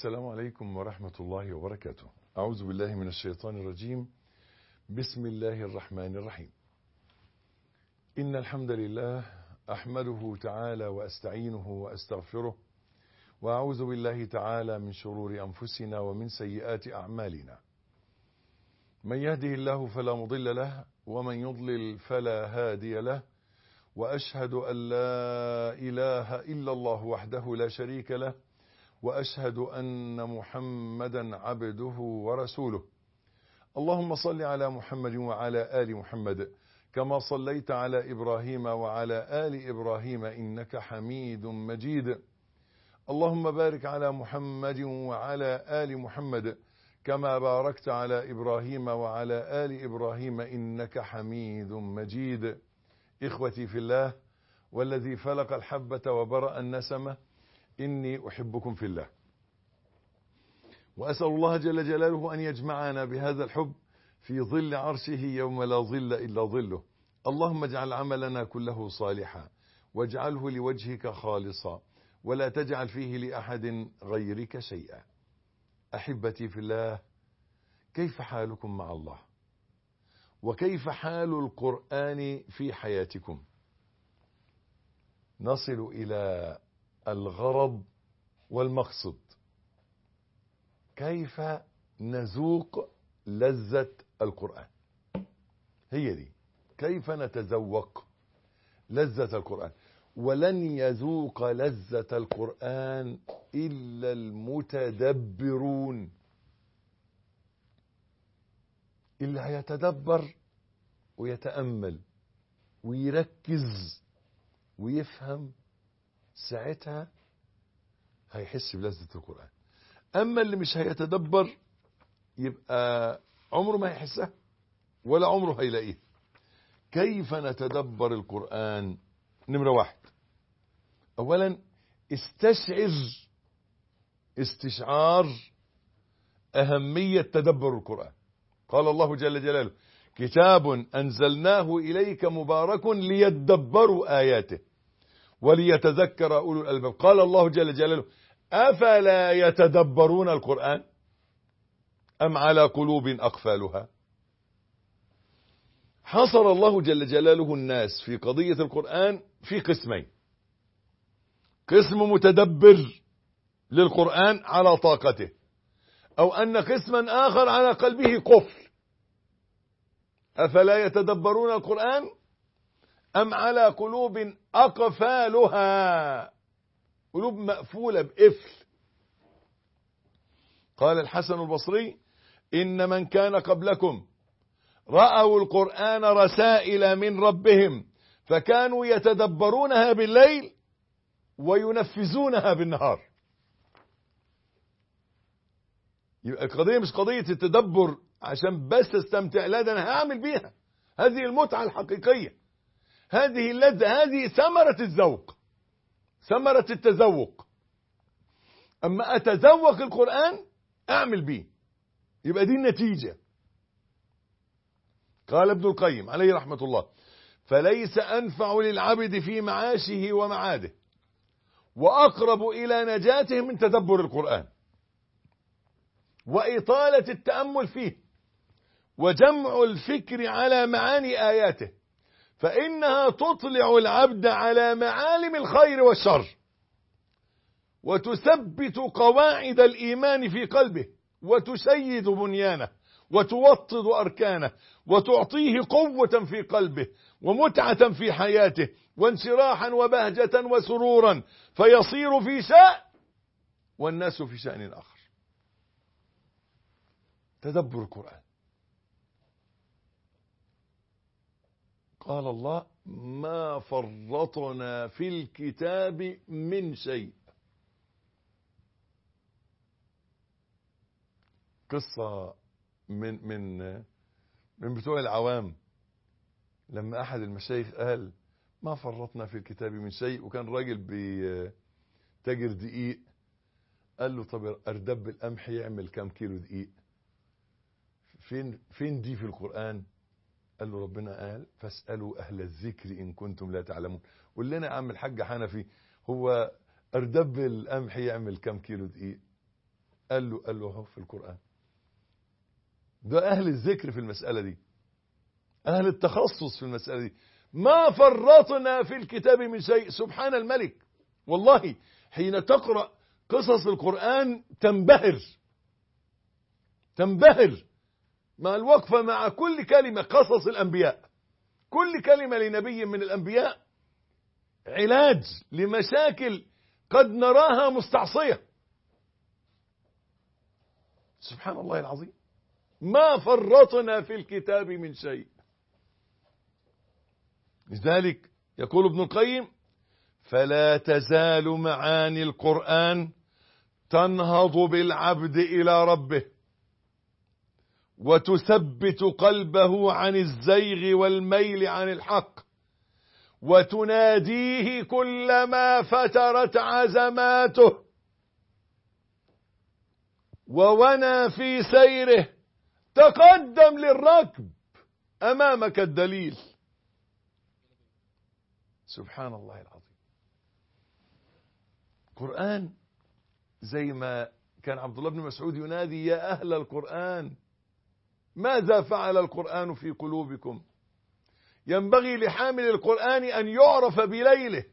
السلام عليكم ورحمة الله وبركاته أعوذ بالله من الشيطان الرجيم بسم الله الرحمن الرحيم إن الحمد لله أحمده تعالى وأستعينه وأستغفره وأعوذ بالله تعالى من شرور أنفسنا ومن سيئات أعمالنا من يهده الله فلا مضل له ومن يضلل فلا هادي له وأشهد أن لا إله إلا الله وحده لا شريك له وأشهد أن محمدا عبده ورسوله اللهم صل على محمد وعلى آل محمد كما صليت على إبراهيم وعلى آل إبراهيم إنك حميد مجيد اللهم بارك على محمد وعلى آل محمد كما باركت على إبراهيم وعلى آل إبراهيم إنك حميد مجيد إخوتي في الله والذي فلق الحبة وبرأ النسمة إني أحبكم في الله وأسأل الله جل جلاله أن يجمعنا بهذا الحب في ظل عرشه يوم لا ظل إلا ظله اللهم اجعل عملنا كله صالحا واجعله لوجهك خالصا ولا تجعل فيه لأحد غيرك شيئا أحبتي في الله كيف حالكم مع الله وكيف حال القرآن في حياتكم نصل إلى الغرض والمقصد كيف نذوق لذة القرآن هي دي كيف نتذوق لذة القرآن ولن يذوق لذة القرآن إلا المتدبرون اللي هيتدبر ويتأمل ويركز ويفهم ساعتها هيحس بلذة القرآن أما اللي مش هيتدبر يبقى عمره ما هيحسها ولا عمره هيلاقيه كيف نتدبر القرآن نمرة واحد أولا استشعر استشعار أهمية تدبر القرآن قال الله جل جلاله كتاب أنزلناه إليك مبارك ليدبروا آياته وليتذكر أولو الألباب قال الله جل جلاله أفلا يتدبرون القرآن أم على قلوب أقفالها حصر الله جل جلاله الناس في قضية القرآن في قسمين قسم متدبر للقرآن على طاقته أو أن قسما آخر على قلبه قفل أفلا يتدبرون القرآن أم على قلوب أقفالها قلوب مقفولة بقفل قال الحسن البصري إن من كان قبلكم رأوا القرآن رسائل من ربهم فكانوا يتدبرونها بالليل وينفذونها بالنهار يبقى القضية مش قضية التدبر عشان بس استمتع لا ده انا هعمل بيها هذه المتعة الحقيقية هذه اللذة هذه ثمرة الذوق ثمرة التذوق اما اتذوق القرآن اعمل بيه يبقى دي النتيجة قال ابن القيم عليه رحمة الله فليس انفع للعبد في معاشه ومعاده واقرب الى نجاته من تدبر القرآن وإطالة التأمل فيه وجمع الفكر على معاني آياته فإنها تطلع العبد على معالم الخير والشر وتثبت قواعد الإيمان في قلبه وتشيد بنيانه وتوطد أركانه وتعطيه قوة في قلبه ومتعة في حياته وانشراحا وبهجة وسرورا فيصير في شأن والناس في شأن آخر تدبر القرآن قال الله ما فرطنا في الكتاب من شيء قصة من من من بتوع العوام لما أحد المشايخ قال ما فرطنا في الكتاب من شيء وكان راجل بتاجر دقيق قال له طب أردب القمح يعمل كام كيلو دقيق فين فين دي في القرآن قال له ربنا قال فاسألوا أهل الذكر إن كنتم لا تعلمون قول لنا يا عم الحاج حنفي هو أردب القمح يعمل كام كيلو دقيق قال له قال له اهو في القرآن ده أهل الذكر في المسألة دي أهل التخصص في المسألة دي ما فرطنا في الكتاب من شيء سبحان الملك والله حين تقرأ قصص القرآن تنبهر تنبهر مع الوقفة مع كل كلمة قصص الأنبياء كل كلمة لنبي من الأنبياء علاج لمشاكل قد نراها مستعصية سبحان الله العظيم ما فرطنا في الكتاب من شيء لذلك يقول ابن القيم فلا تزال معاني القرآن تنهض بالعبد إلى ربه وتثبت قلبه عن الزيغ والميل عن الحق وتناديه كلما فترت عزماته وونى في سيره تقدم للركب أمامك الدليل سبحان الله العظيم قرآن زي ما كان عبد الله بن مسعود ينادي يا أهل القرآن ماذا فعل القرآن في قلوبكم ينبغي لحامل القرآن أن يعرف بليله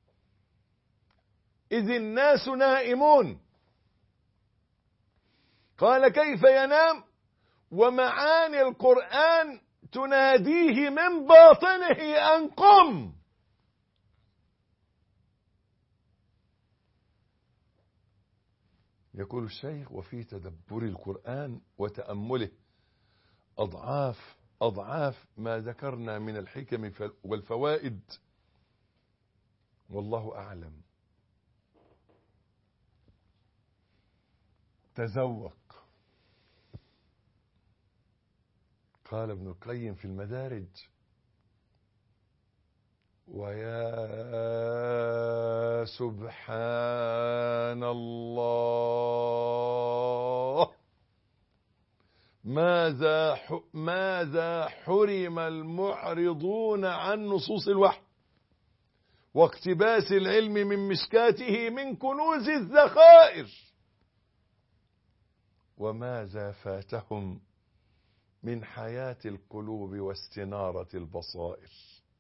إذ الناس نائمون قال كيف ينام ومعاني القرآن تناديه من باطنه أن قم يقول الشيخ وفي تدبر القرآن وتأمله أضعاف أضعاف ما ذكرنا من الحكم والفوائد والله أعلم تذوق قال ابن القيم في المدارج ويا سبحان الله ماذا ماذا حرم المعرضون عن نصوص الوحي واقتباس العلم من مشكاته من كنوز الذخائر وماذا فاتهم من حياة القلوب واستنارة البصائر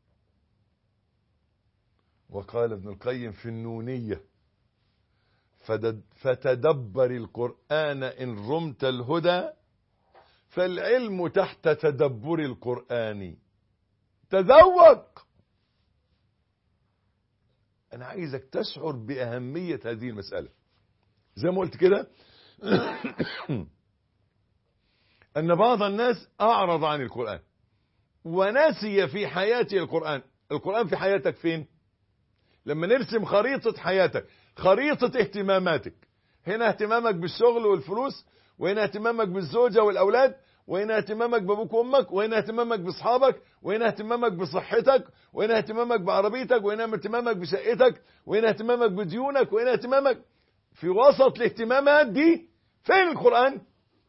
وقال ابن القيم في النونية فتدبر القرآن إن رمت الهدى فالعلم تحت تدبر القرآن تذوق أنا عايزك تشعر بأهمية هذه المسألة زي ما قلت كده أن بعض الناس أعرض عن القرآن ونسي في حياته القرآن القرآن في حياتك فين لما نرسم خريطة حياتك خريطة اهتماماتك هنا اهتمامك بالشغل والفلوس وهنا اهتمامك بالزوجة والأولاد وهنا اهتمامك بابوك وامك وهنا اهتمامك باصحابك وهنا اهتمامك بصحتك وهنا اهتمامك بعربيتك وهنا اهتمامك بشقتك وهنا اهتمامك بديونك وهنا اهتمامك في وسط الاهتمامات دي فين القرآن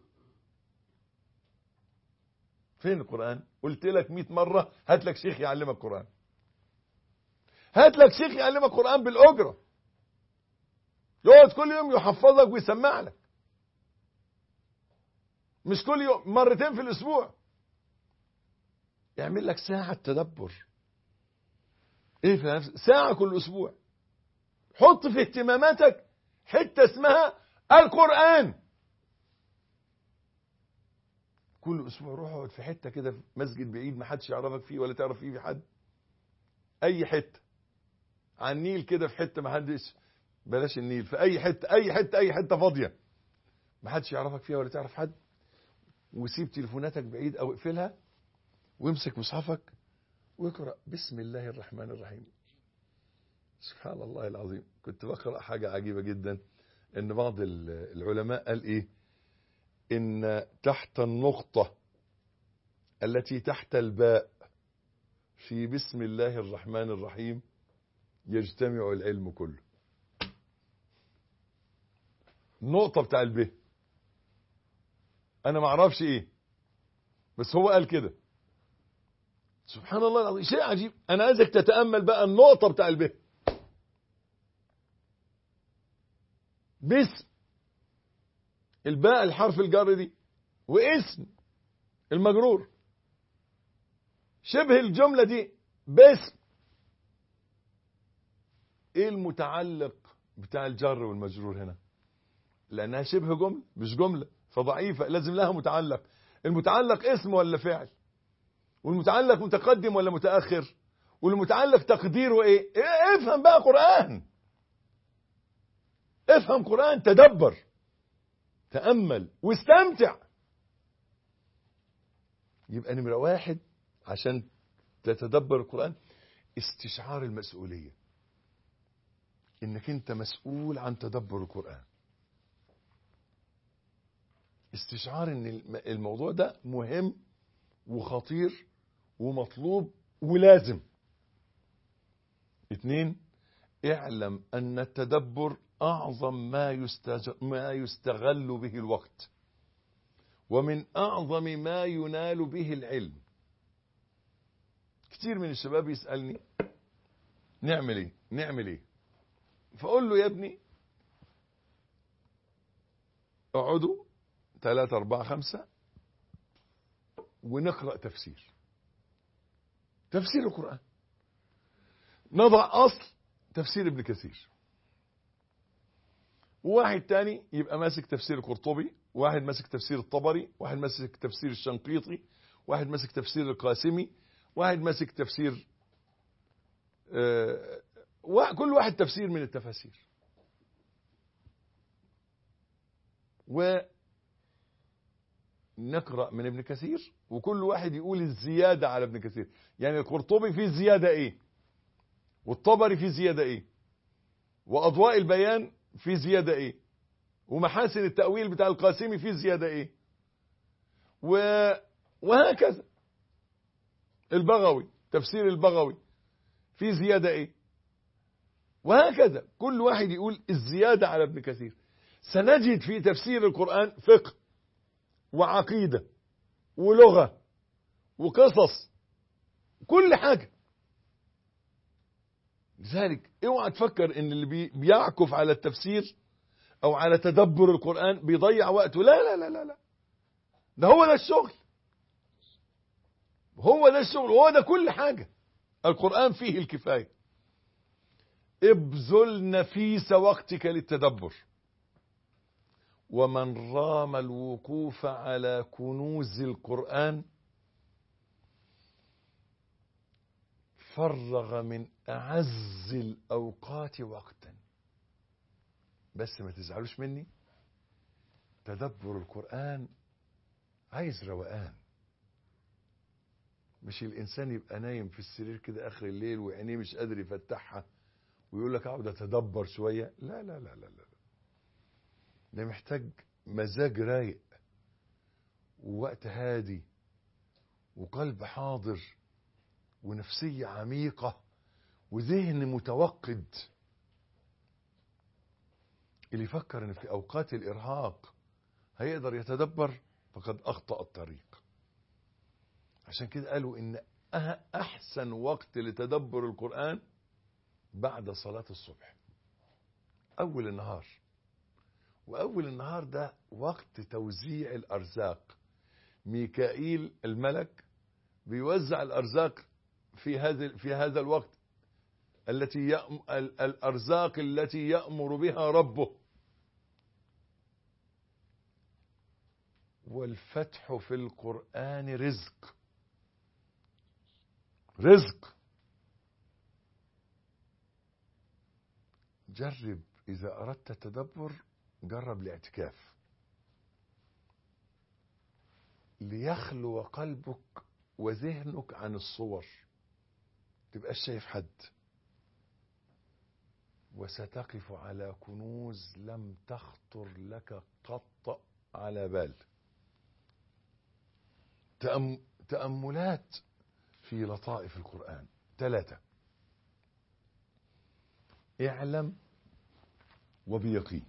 فين القرآن قلت لك 100 مرة هات لك شيخ يعلمك قرآن هات لك شيخ يعلمك قرآن بالأجرة يقعد كل يوم يحفظك ويسمع لك مش كل يوم مرتين في الأسبوع يعمل لك ساعة تدبر ايه في نفس ساعة كل أسبوع حط في اهتماماتك حتة اسمها القرآن كل أسبوع روح اقعد في حتة كده في مسجد بعيد ما حدش يعرفك فيه ولا تعرف فيه حد أي حتة على النيل كده في حتة ما حدش بلاش النيل في أي حتة أي حتة أي حتة فاضية ما حدش يعرفك فيها ولا تعرف حد وسيب تليفوناتك بعيد أو اقفلها وامسك مصحفك واقرأ بسم الله الرحمن الرحيم سبحان الله العظيم كنت بقرأ حاجة عجيبة جدا ان بعض العلماء قال ايه ان تحت النقطة التي تحت الباء في بسم الله الرحمن الرحيم يجتمع العلم كله النقطة بتاع الب انا ما اعرفش ايه بس هو قال كده سبحان الله العظيم شيء عجيب انا عايزك تتامل بقى النقطه بتاع الب باسم الباء الحرف الجر دي واسم المجرور شبه الجملة دي باسم ايه المتعلق بتاع الجر والمجرور هنا لانها شبه جملة مش جملة فضعيفة لازم لها متعلق المتعلق اسم ولا فعل والمتعلق متقدم ولا متأخر والمتعلق تقديره ايه, إيه افهم بقى قرآن افهم قرآن تدبر تأمل واستمتع يبقى نمرة واحد عشان تتدبر القرآن استشعار المسؤولية انك انت مسؤول عن تدبر القرآن استشعار ان الموضوع ده مهم وخطير ومطلوب ولازم اتنين اعلم ان التدبر اعظم ما, يستج... ما يستغل به الوقت ومن اعظم ما ينال به العلم كتير من الشباب يسألني نعمل ايه نعمل ايه فاقول له يا ابني اقعدوا ثلاثة أربعة خمسة ونقرأ تفسير تفسير القرآن نضع أصل تفسير ابن كثير وواحد تاني يبقى ماسك تفسير القرطبي واحد ماسك تفسير الطبري واحد ماسك تفسير الشنقيطي واحد ماسك تفسير القاسمي واحد ماسك تفسير آه كل واحد تفسير من التفاسير ونقرأ من ابن كثير وكل واحد يقول الزيادة على ابن كثير يعني القرطبي فيه زيادة ايه والطبري فيه زيادة ايه واضواء البيان فيه زيادة ايه ومحاسن التأويل بتاع القاسمي فيه زيادة ايه و... وهكذا البغوي تفسير البغوي فيه زيادة ايه وهكذا كل واحد يقول الزيادة على ابن كثير سنجد في تفسير القرآن فقه وعقيدة ولغة وقصص كل حاجة لذلك اوعى تفكر ان اللي بي بيعكف على التفسير او على تدبر القرآن بيضيع وقته لا لا لا لا لا ده هو ده الشغل هو ده الشغل هو ده كل حاجة القرآن فيه الكفاية ابذل نفيس وقتك للتدبر ومن رام الوقوف على كنوز القرآن فرغ من أعز الأوقات وقتا بس ما تزعلوش مني تدبر القرآن عايز روقان مش الإنسان يبقى نايم في السرير كده آخر الليل وعينيه مش قادر يفتحها ويقول لك اقعد اتدبر شويه لا لا لا لا لا ده محتاج مزاج رايق ووقت هادي وقلب حاضر ونفسيه عميقه وذهن متوقد اللي يفكر ان في اوقات الارهاق هيقدر يتدبر فقد اخطا الطريق عشان كده قالوا ان احسن وقت لتدبر القران بعد صلاة الصبح أول النهار وأول النهار ده وقت توزيع الأرزاق ميكائيل الملك بيوزع الأرزاق في هذا في هذا الوقت التي يأم الأرزاق التي يأمر بها ربه والفتح في القرآن رزق رزق جرب إذا أردت التدبر جرب الاعتكاف ليخلو قلبك وذهنك عن الصور تبقاش شايف حد وستقف على كنوز لم تخطر لك قط على بال تأم تأملات في لطائف القرآن ثلاثة اعلم وبيقين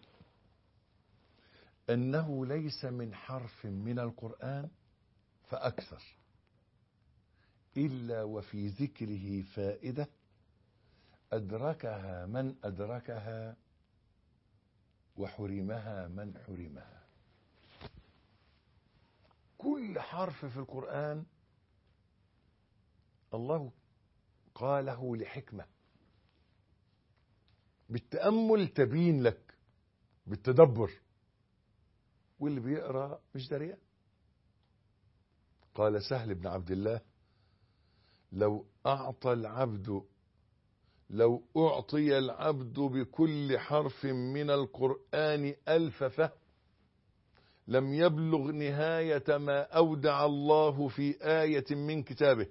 أنه ليس من حرف من القرآن فأكثر إلا وفي ذكره فائدة أدركها من أدركها وحرمها من حرمها كل حرف في القرآن الله قاله لحكمة بالتأمل تبين لك بالتدبر واللي بيقرأ مش دريان قال سهل بن عبد الله لو أعطى العبد لو أعطي العبد بكل حرف من القرآن ألف فهم لم يبلغ نهاية ما أودع الله في آية من كتابه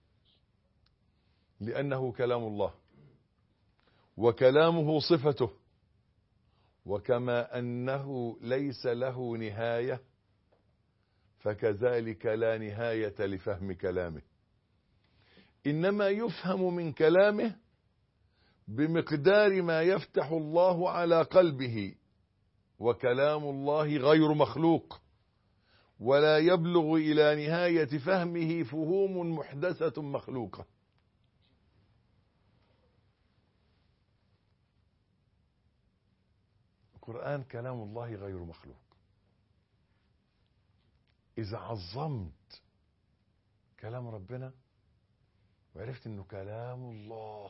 لأنه كلام الله وكلامه صفته وكما أنه ليس له نهاية فكذلك لا نهاية لفهم كلامه إنما يفهم من كلامه بمقدار ما يفتح الله على قلبه وكلام الله غير مخلوق ولا يبلغ إلى نهاية فهمه فهوم محدثة مخلوقة القرآن كلام الله غير مخلوق إذا عظمت كلام ربنا وعرفت انه كلام الله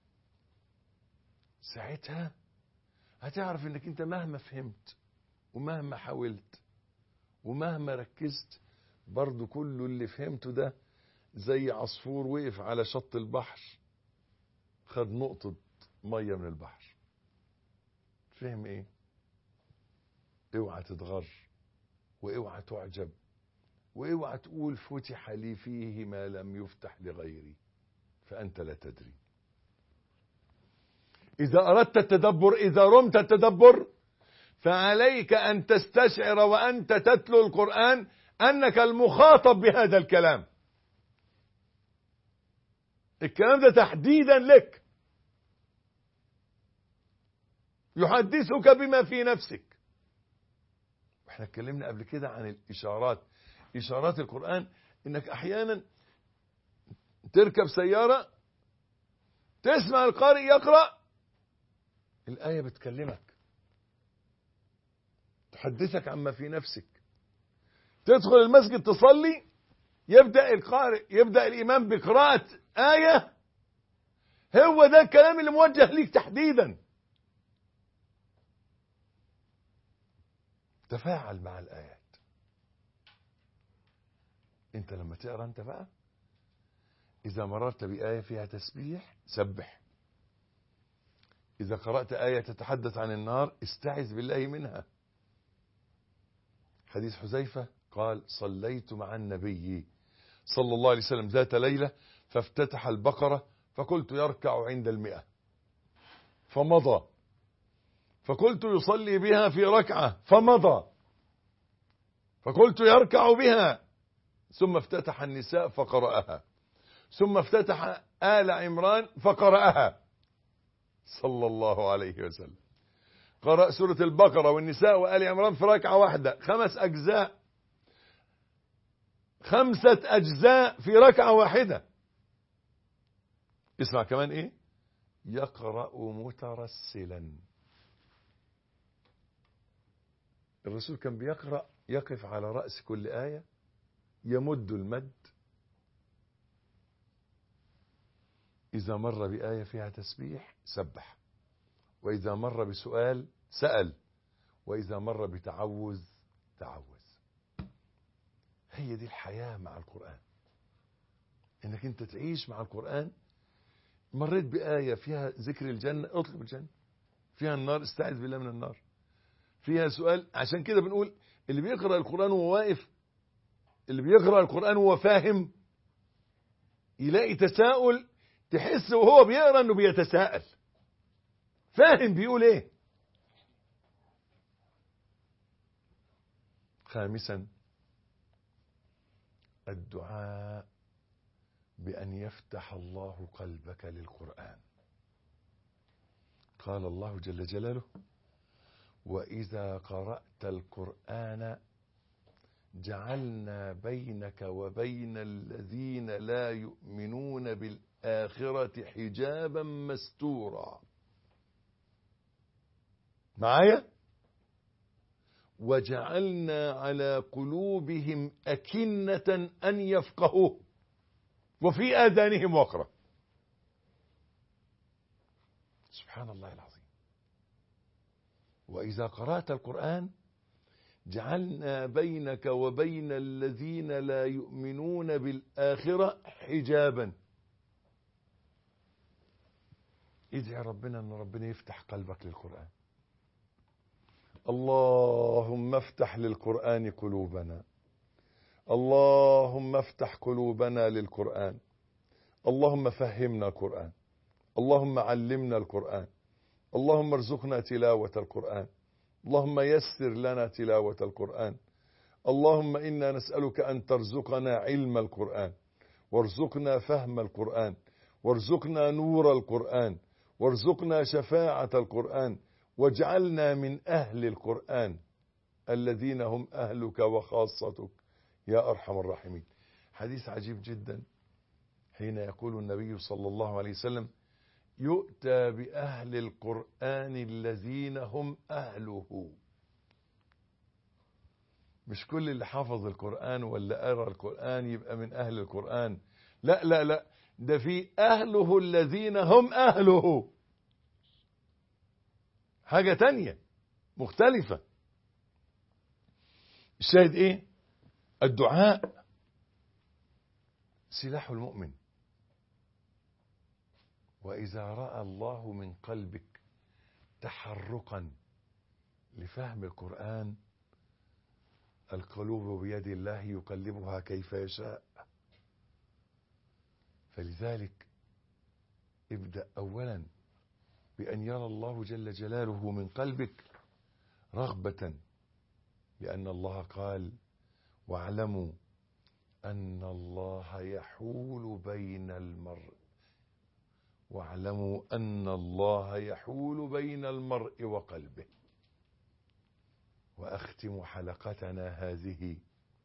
ساعتها هتعرف انك انت مهما فهمت ومهما حاولت ومهما ركزت برضو كل اللي فهمته ده زي عصفور وقف على شط البحر خد نقطة مية من البحر فهم ايه اوعى تتغر واوعى تعجب واوعى تقول فتح لي فيه ما لم يفتح لغيري فأنت لا تدري إذا أردت التدبر إذا رمت التدبر فعليك أن تستشعر وأنت تتلو القرآن أنك المخاطب بهذا الكلام الكلام ده تحديدا لك يحدثك بما في نفسك احنا اتكلمنا قبل كده عن الإشارات إشارات القرآن إنك أحيانا تركب سيارة تسمع القارئ يقرأ الآية بتكلمك تحدثك عما في نفسك تدخل المسجد تصلي يبدأ القارئ يبدأ الإمام بقراءة آية هو ده الكلام اللي موجه ليك تحديدا تفاعل مع الآيات انت لما تقرأ انت بقى إذا مررت بآية فيها تسبيح سبح إذا قرأت آية تتحدث عن النار استعذ بالله منها حديث حذيفة قال صليت مع النبي صلى الله عليه وسلم ذات ليلة فافتتح البقرة فقلت يركع عند المئة فمضى فقلت يصلي بها في ركعة فمضى فقلت يركع بها ثم افتتح النساء فقرأها ثم افتتح آل عمران فقرأها صلى الله عليه وسلم قرأ سورة البقرة والنساء وآل عمران في ركعة واحدة خمس أجزاء خمسة أجزاء في ركعة واحدة اسمع كمان إيه يقرأ مترسلا الرسول كان بيقرأ يقف على رأس كل آية يمد المد إذا مر بآية فيها تسبيح سبح وإذا مر بسؤال سأل وإذا مر بتعوذ تعوذ هي دي الحياة مع القرآن إنك أنت تعيش مع القرآن مريت بآية فيها ذكر الجنة اطلب الجنة فيها النار استعذ بالله من النار فيها سؤال عشان كده بنقول اللي بيقرأ القرآن وهو واقف اللي بيقرأ القرآن وهو فاهم يلاقي تساؤل تحس وهو بيقرأ انه بيتساءل فاهم بيقول ايه خامسا الدعاء بأن يفتح الله قلبك للقرآن قال الله جل جلاله وإذا قرأت القرآن جعلنا بينك وبين الذين لا يؤمنون بالآخرة حجابا مستورا معايا وجعلنا على قلوبهم أكنة أن يفقهوه وفي آذانهم وقرا سبحان الله العظيم وإذا قرأت القرآن جعلنا بينك وبين الذين لا يؤمنون بالآخرة حجابا ادعي ربنا ان ربنا يفتح قلبك للقرآن اللهم افتح للقرآن قلوبنا اللهم افتح قلوبنا للقرآن اللهم فهمنا القرآن اللهم علمنا القرآن اللهم ارزقنا تلاوة القرآن اللهم يسر لنا تلاوة القرآن اللهم إنا نسألك أن ترزقنا علم القرآن وارزقنا فهم القرآن وارزقنا نور القرآن وارزقنا شفاعة القرآن واجعلنا من أهل القرآن الذين هم أهلك وخاصتك يا أرحم الراحمين حديث عجيب جدا حين يقول النبي صلى الله عليه وسلم يؤتى بأهل القرآن الذين هم أهله مش كل اللي حفظ القرآن ولا قرأ القرآن يبقى من أهل القرآن لا لا لا ده في أهله الذين هم أهله حاجة تانية مختلفة الشاهد ايه الدعاء سلاح المؤمن وإذا رأى الله من قلبك تحرقا لفهم القرآن القلوب بيد الله يقلبها كيف يشاء فلذلك ابدأ أولا بأن يرى الله جل جلاله من قلبك رغبة لأن الله قال واعلموا أن الله يحول بين المرء واعلموا أن الله يحول بين المرء وقلبه وأختم حلقتنا هذه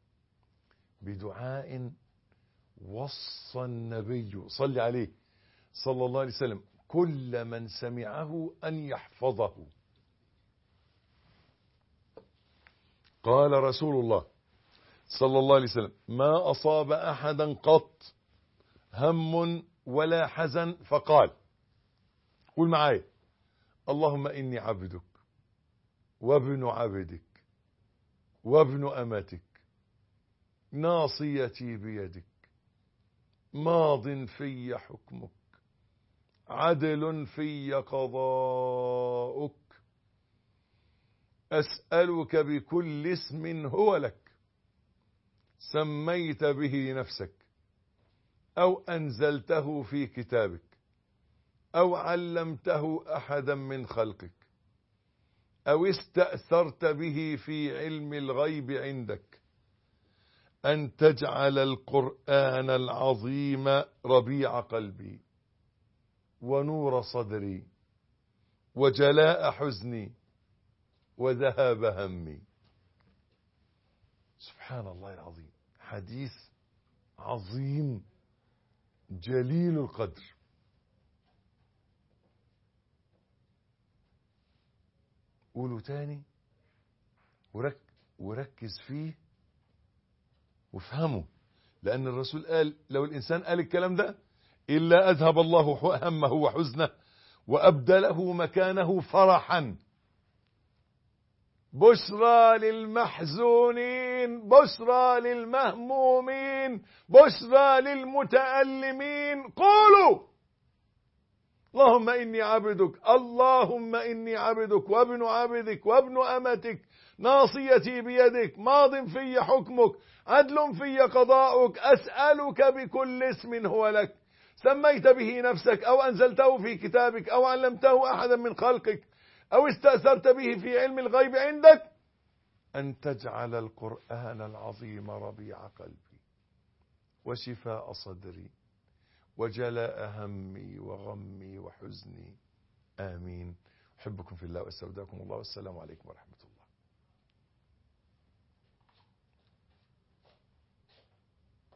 بدعاء وصى النبي صل عليه صلى الله عليه وسلم كل من سمعه أن يحفظه قال رسول الله صلى الله عليه وسلم ما أصاب أحدا قط هم ولا حزن فقال قول معايا اللهم إني عبدك وابن عبدك وابن أمتك ناصيتي بيدك ماض في حكمك عدل في قضاؤك أسألك بكل اسم هو لك سميت به نفسك أو أنزلته في كتابك أو علمته أحدا من خلقك أو استأثرت به في علم الغيب عندك أن تجعل القرآن العظيم ربيع قلبي ونور صدري وجلاء حزني وذهاب همي سبحان الله العظيم حديث عظيم جليل القدر قولوا تاني ورك وركز فيه وافهمه لأن الرسول قال لو الإنسان قال الكلام ده إلا أذهب الله همه وحزنه وأبدله مكانه فرحا بشرى للمحزونين بشرى للمهمومين بشرى للمتألمين قولوا اللهم إني عبدك اللهم إني عبدك وابن عبدك وابن أمتك ناصيتي بيدك ماض في حكمك عدل في قضاؤك أسألك بكل اسم هو لك سميت به نفسك أو أنزلته في كتابك أو علمته أحدا من خلقك أو استأثرت به في علم الغيب عندك أن تجعل القرآن العظيم ربيع قلبي وشفاء صدري وجلاء همي وغمي وحزني آمين أحبكم في الله واستودعكم الله والسلام عليكم ورحمة الله